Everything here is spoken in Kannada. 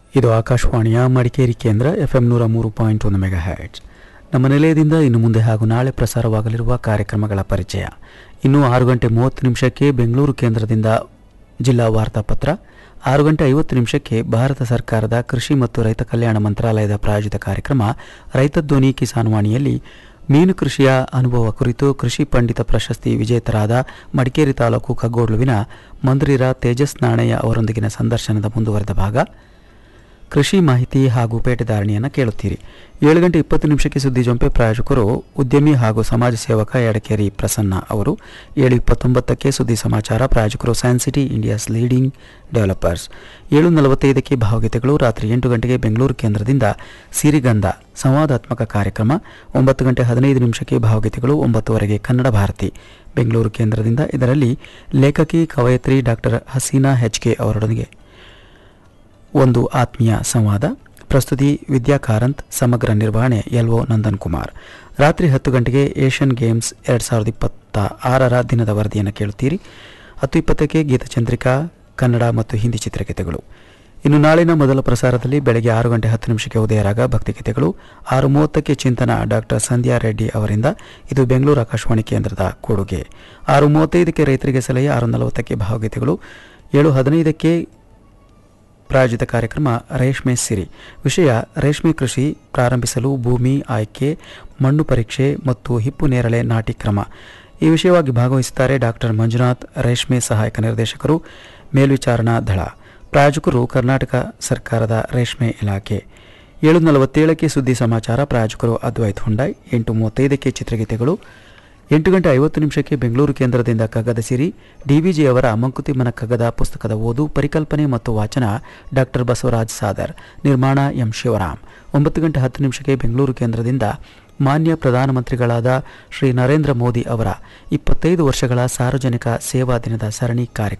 ಇದು ಆಕಾಶವಾಣಿಯ ಮಡಿಕೇರಿ ಕೇಂದ್ರ ಎಫ್ ಎಂ ನೂರ ಮೂರು ಪಾಯಿಂಟ್ ಒಂದು ಮೆಗಾ ಹ್ಯಾಟ್ಸ್ ನಮ್ಮ ನಿಲಯದಿಂದ ಇನ್ನು ಮುಂದೆ ಹಾಗೂ ನಾಳೆ ಪ್ರಸಾರವಾಗಲಿರುವ ಕಾರ್ಯಕ್ರಮಗಳ ಪರಿಚಯ ಇನ್ನು ಆರು ಗಂಟೆ ಮೂವತ್ತು ನಿಮಿಷಕ್ಕೆ ಬೆಂಗಳೂರು ಕೇಂದ್ರದಿಂದ ಜಿಲ್ಲಾ ವಾರ್ತಾಪತ್ರ ಆರು ಗಂಟೆ ಐವತ್ತು ನಿಮಿಷಕ್ಕೆ ಭಾರತ ಸರ್ಕಾರದ ಕೃಷಿ ಮತ್ತು ರೈತ ಕಲ್ಯಾಣ ಮಂತ್ರಾಲಯದ ಪ್ರಾಯೋಜಿತ ಕಾರ್ಯಕ್ರಮ ರೈತ ಧ್ವನಿ ಕಿಸಾನ್ ವಾಣಿಯಲ್ಲಿ ಮೀನು ಕೃಷಿಯ ಅನುಭವ ಕುರಿತು ಕೃಷಿ ಪಂಡಿತ ಪ್ರಶಸ್ತಿ ವಿಜೇತರಾದ ಮಡಿಕೇರಿ ತಾಲೂಕು ಕಗ್ಗೋಡ್ಲುವಿನ ಮಂದ್ರಿರ ತೇಜಸ್ ನಾಣಯ್ಯ ಅವರೊಂದಿಗಿನ ಸಂದರ್ಶನದ ಮುಂದುವರೆದ ಭಾಗ ಕೃಷಿ ಮಾಹಿತಿ ಹಾಗೂ ಪೇಟೆದಾರಣಿಯನ್ನು ಕೇಳುತ್ತೀರಿ ಏಳು ಗಂಟೆ ಇಪ್ಪತ್ತು ನಿಮಿಷಕ್ಕೆ ಸುದ್ದಿ ಜೊಂಪೆ ಪ್ರಾಯೋಜಕರು ಉದ್ಯಮಿ ಹಾಗೂ ಸಮಾಜ ಸೇವಕ ಎಡಕೇರಿ ಪ್ರಸನ್ನ ಅವರು ಏಳು ಇಪ್ಪತ್ತೊಂಬತ್ತಕ್ಕೆ ಸುದ್ದಿ ಸಮಾಚಾರ ಪ್ರಾಯೋಜಕರು science city India's leading developers ಏಳು ನಲವತ್ತೈದಕ್ಕೆ ಭಾವಗೀತೆಗಳು ರಾತ್ರಿ ಎಂಟು ಗಂಟೆಗೆ ಬೆಂಗಳೂರು ಕೇಂದ್ರದಿಂದ ಸಿರಿಗಂಧ ಸಂವಾದಾತ್ಮಕ ಕಾರ್ಯಕ್ರಮ ಒಂಬತ್ತು ಗಂಟೆ ಹದಿನೈದು ನಿಮಿಷಕ್ಕೆ ಭಾವಗೀತೆಗಳು ಒಂಬತ್ತುವರೆಗೆ ಕನ್ನಡ ಭಾರತಿ ಬೆಂಗಳೂರು ಕೇಂದ್ರದಿಂದ ಇದರಲ್ಲಿ ಲೇಖಕಿ ಕವಯತ್ರಿ ಡಾಕ್ಟರ್ ಹಸೀನಾ ಹೆಚ್ಕೆ ಅವರೊಂದಿಗೆ ಒಂದು ಆತ್ಮೀಯ ಸಂವಾದ ಪ್ರಸ್ತುತಿ ವಿದ್ಯಾ ಕಾರಂತ್ ಸಮಗ್ರ ನಿರ್ವಹಣೆ ಎಲ್ಒ ನಂದನ್ ಕುಮಾರ್ ರಾತ್ರಿ ಹತ್ತು ಗಂಟೆಗೆ ಏಷ್ಯನ್ ಗೇಮ್ಸ್ ಎರಡು ಸಾವಿರದ ಇಪ್ಪತ್ತ ಆರರ ದಿನದ ವರದಿಯನ್ನು ಕೇಳುತ್ತೀರಿ ಹತ್ತು ಇಪ್ಪತ್ತಕ್ಕೆ ಗೀತಚಂದ್ರಿಕಾ ಕನ್ನಡ ಮತ್ತು ಹಿಂದಿ ಚಿತ್ರಗೀತೆಗಳು ಇನ್ನು ನಾಳಿನ ಮೊದಲ ಪ್ರಸಾರದಲ್ಲಿ ಬೆಳಗ್ಗೆ ಆರು ಗಂಟೆ ಹತ್ತು ನಿಮಿಷಕ್ಕೆ ಉದಯರಾಗ ಭಕ್ತಿಗೀತೆಗಳು ಆರು ಮೂವತ್ತಕ್ಕೆ ಚಿಂತನ ಡಾಕ್ಟರ್ ಸಂಧ್ಯಾ ರೆಡ್ಡಿ ಅವರಿಂದ ಇದು ಬೆಂಗಳೂರು ಆಕಾಶವಾಣಿ ಕೇಂದ್ರದ ಕೊಡುಗೆ ಆರು ಮೂವತ್ತೈದಕ್ಕೆ ರೈತರಿಗೆ ಸಲಹೆ ಆರು ನಲವತ್ತಕ್ಕೆ ಭಾವಗೀತೆಗಳು ಏಳು ಹದಿನೈದಕ್ಕೆ ಪ್ರಾಯೋಜಿತ ಕಾರ್ಯಕ್ರಮ ರೇಷ್ಮೆ ಸಿರಿ ವಿಷಯ ರೇಷ್ಮೆ ಕೃಷಿ ಪ್ರಾರಂಭಿಸಲು ಭೂಮಿ ಆಯ್ಕೆ ಮಣ್ಣು ಪರೀಕ್ಷೆ ಮತ್ತು ಹಿಪ್ಪು ನೇರಳೆ ನಾಟಿ ಕ್ರಮ ಈ ವಿಷಯವಾಗಿ ಭಾಗವಹಿಸುತ್ತಾರೆ ಡಾಕ್ಟರ್ ಮಂಜುನಾಥ್ ರೇಷ್ಮೆ ಸಹಾಯಕ ನಿರ್ದೇಶಕರು ಮೇಲ್ವಿಚಾರಣಾ ದಳ ಪ್ರಾಯೋಜಕರು ಕರ್ನಾಟಕ ಸರ್ಕಾರದ ರೇಷ್ಮೆ ಇಲಾಖೆ ಏಳು ನಲವತ್ತೇಳಕ್ಕೆ ಸುದ್ದಿ ಸಮಾಚಾರ ಪ್ರಾಯೋಜಕರು ಅದ್ವೈತ್ ಹುಂಡಾಯ್ ಎಂಟು ಮೂವತ್ತೈದಕ್ಕೆ ಚಿತ್ರಗೀತೆಗಳು ಎಂಟು ಗಂಟೆ ಐವತ್ತು ನಿಮಿಷಕ್ಕೆ ಬೆಂಗಳೂರು ಕೇಂದ್ರದಿಂದ ಕಗ್ಗದ ಸಿರಿ ಡಿವಿಜಿ ಅವರ ಮಂಕುತಿಮ್ಮನ ಕಗ್ಗದ ಪುಸ್ತಕದ ಓದು ಪರಿಕಲ್ಪನೆ ಮತ್ತು ವಾಚನ ಡಾಕ್ಟರ್ ಬಸವರಾಜ್ ಸಾದರ್ ನಿರ್ಮಾಣ ಎಂ ಶಿವರಾಮ್ ಒಂಬತ್ತು ಗಂಟೆ ಹತ್ತು ನಿಮಿಷಕ್ಕೆ ಬೆಂಗಳೂರು ಕೇಂದ್ರದಿಂದ ಮಾನ್ಯ ಪ್ರಧಾನಮಂತ್ರಿಗಳಾದ ಶ್ರೀ ನರೇಂದ್ರ ಮೋದಿ ಅವರ ಇಪ್ಪತ್ತೈದು ವರ್ಷಗಳ ಸಾರ್ವಜನಿಕ ಸೇವಾ ದಿನದ ಸರಣಿ ಕಾರ್ಯಕ್ರಮ